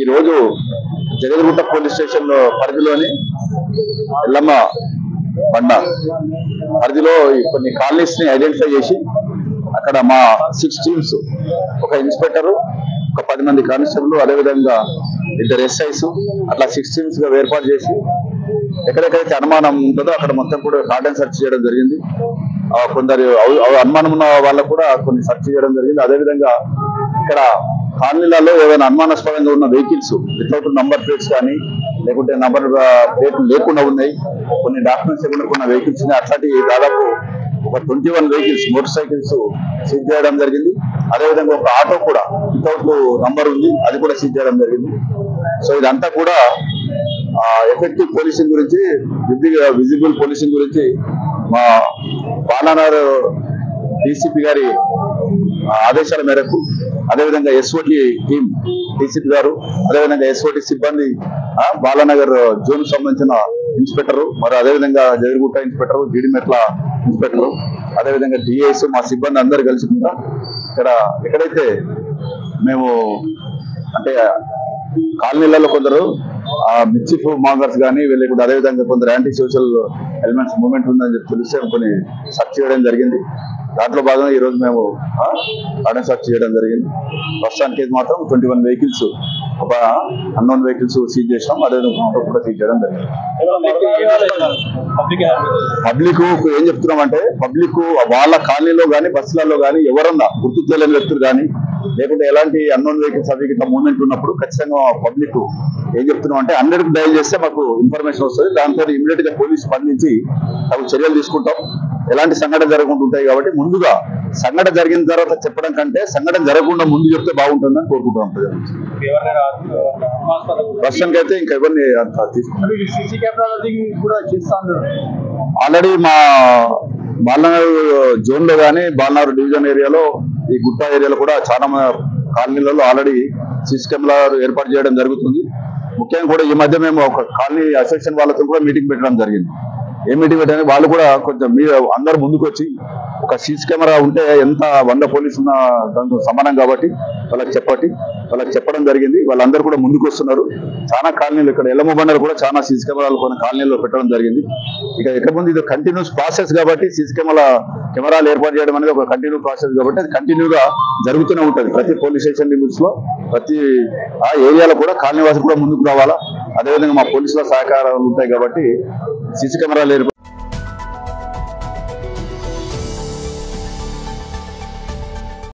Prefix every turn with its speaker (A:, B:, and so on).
A: ఈ రోజు జగదగుట్ట police station లో పరిధిలోని ఎల్లమ్మ బండ పరిధిలో ఈ కొన్ని కాలనీస్ ని ఐడెంటిఫై చేసి అక్కడ మా సిక్స్ టీమ్స్ ఒక ఇన్స్పెక్టర్ ఒక పది మంది కానిస్టేబుల్ అదేవిధంగా ఇద్దరు ఎస్ఐస్ అట్లా సిక్స్ టీమ్స్ గా ఏర్పాటు చేసి ఎక్కడెక్కడైతే అనుమానం ఉంటుందో అక్కడ మొత్తం కూడా కార్డన్ సెర్చ్ చేయడం జరిగింది ఆ కొందరు అవ- అవ- అనుమానం ఉన్న వాళ్ళకు కూడా కొన్ని సెర్చ్ చేయడం జరిగింది అదేవిధంగా ఇక్కడ కాలనీలలో ఏదైనా అనుమానాస్పదంగా ఉన్న వెహికల్స్ వితౌట్ నంబర్ ప్లేట్స్ కానీ లేకుంటే నంబర్ ప్లేట్ లేకుండా ఉన్నాయి కొన్ని డాక్యుమెంట్స్ లేకుండా ఉన్న వెహికల్స్ అట్లాంటి దాదాపు ఒక twenty one vehicles motor cycles seize చేయడం జరిగింది అదేవిధంగా ఒక ఆటో కూడా వితౌట్ నంబర్ ఉంది అది కూడా సీజ్ చేయడం జరిగింది సో ఇదంతా కూడా ఎఫెక్టివ్ పోలీసింగ్ గురించి విజిబుల్ పోలీసింగ్ గురించి మా బాలానార్ డీసీపీ గారి ఆ, ఆదేశాల మేరకు అదేవిధంగా ఎస్ఓటి టీం డీసీపీ గారు అదేవిధంగా ఎస్ఓటి సిబ్బంది ఆ, బాలానగర్ జోన్ సంబంధించిన ఇన్స్పెక్టర్ మరి అదేవిధంగా జగరుగుట్ట ఇన్స్పెక్టర్ జీడిమెట్ల ఇన్స్పెక్టర్ అదేవిధంగా డిఐస్ మా సిబ్బంది అందరు కలిసి కూడా ఇక్కడ ఎక్కడైతే మేము అంటే కాలనీలలో కొందరు ఆ మిర్చిఫ్ మాంగర్స్ కానీ లేకుంటే అదేవిధంగా కొందరు యాంటీ సోషల్ ఎలిమెంట్స్ మూవ్మెంట్ ఉందని చెప్పి తెలిస్తే కొన్ని సెర్చ్ చేయడం జరిగింది దాంట్లో భాగంగా ఈ రోజు మేము గార్డెన్ సెర్చ్ చేయడం జరిగింది ప్రస్తుతానికి అయితే మాత్రం ట్వంటీ వన్ వెహికల్స్ ఒక అన్నోన్ వెహికల్స్ సీజ్ చేసినాం అదేవిధంగా ఆటో కూడా సీజ్ చేయడం జరిగింది పబ్లిక్ ఏం చెప్తున్నామంటే పబ్లిక్ వాళ్ళ కాలనీలో కానీ బస్సులలో కానీ ఎవరన్నా గుర్తు తెలియని వ్యక్తులు కానీ లేకుంటే ఎలాంటి అన్నోన్ వెహికల్స్ అవి ఇట్లా మూవ్మెంట్ ఉన్నప్పుడు ఖచ్చితంగా పబ్లిక్ ఏం చెప్తున్నాం అంటే హండ్రెడ్ డయల్ చేస్తే మాకు ఇన్ఫర్మేషన్ వస్తుంది దాంతో ఇమీడియట్ గా పోలీస్ స్పందించి తగు చర్యలు తీసుకుంటాం ఎలాంటి సంఘటన జరగకుండా ఉంటాయి కాబట్టి ముందుగా సంఘటన జరిగిన తర్వాత చెప్పడం కంటే సంఘటన జరగకుండా ముందు చెప్తే బాగుంటుందని కోరుకుంటున్నాం ప్రజలు ప్రస్తుతానికి అయితే ఇంకా ఎవరిని అంత తీసుకుంటాం
B: సీసీ కెమెరాల కూడా చేస్తాను
A: ఆల్రెడీ మా బాలనగర్ జోన్ లో కానీ బాలనగర్ డివిజన్ ఏరియాలో ఈ గుట్ట ఏరియాలో కూడా చాలా మ- కాలనీలలో ఆల్రెడీ సీసీ కెమెరాలు ఏర్పాటు చేయడం జరుగుతుంది ముఖ్యంగా కూడా ఈ మధ్య మేము ఒక కాలనీ అసోసియేషన్ వాళ్ళతో కూడా మీటింగ్ పెట్టడం జరిగింది ఏ మీటింగ్ పెట్టడానికి వాళ్ళు కూడా కొంచెం మీ అందరు ముందుకు వచ్చి ఒక సీసీ కెమెరా ఉంటే ఎంత వంద పోలీసు ఉన్న దాంతో సమానం కాబట్టి వాళ్ళకి చెప్పటి వాళ్ళకి చెప్పడం జరిగింది వాళ్ళందరూ కూడా ముందుకు వస్తున్నారు చాలా కాలనీలు ఇక్కడ ఎల్లమ్మ బండలు కూడా చాలా సీసీ కెమెరాలు కొన్ని కాలనీలో పెట్టడం జరిగింది ఇక ఎక్కడ ముందు ఇది కంటిన్యూస్ ప్రాసెస్ కాబట్టి సీసీ కెమెరా కెమెరాలు ఏర్పాటు చేయడం అనేది ఒక కంటిన్యూ ప్రాసెస్ కాబట్టి అది కంటిన్యూగా జరుగుతూనే ఉంటుంది ప్రతి పోలీస్ స్టేషన్ లిమిట్స్ లో ప్రతి ఆ ఏరియాలో కూడా కాలనీ వాసులు కూడా ముందుకు రావాలా అదేవిధంగా మా పోలీసుల సహకారాలు ఉంటాయి కాబట్టి సీసీ కెమెరాలు ఏర్పాటు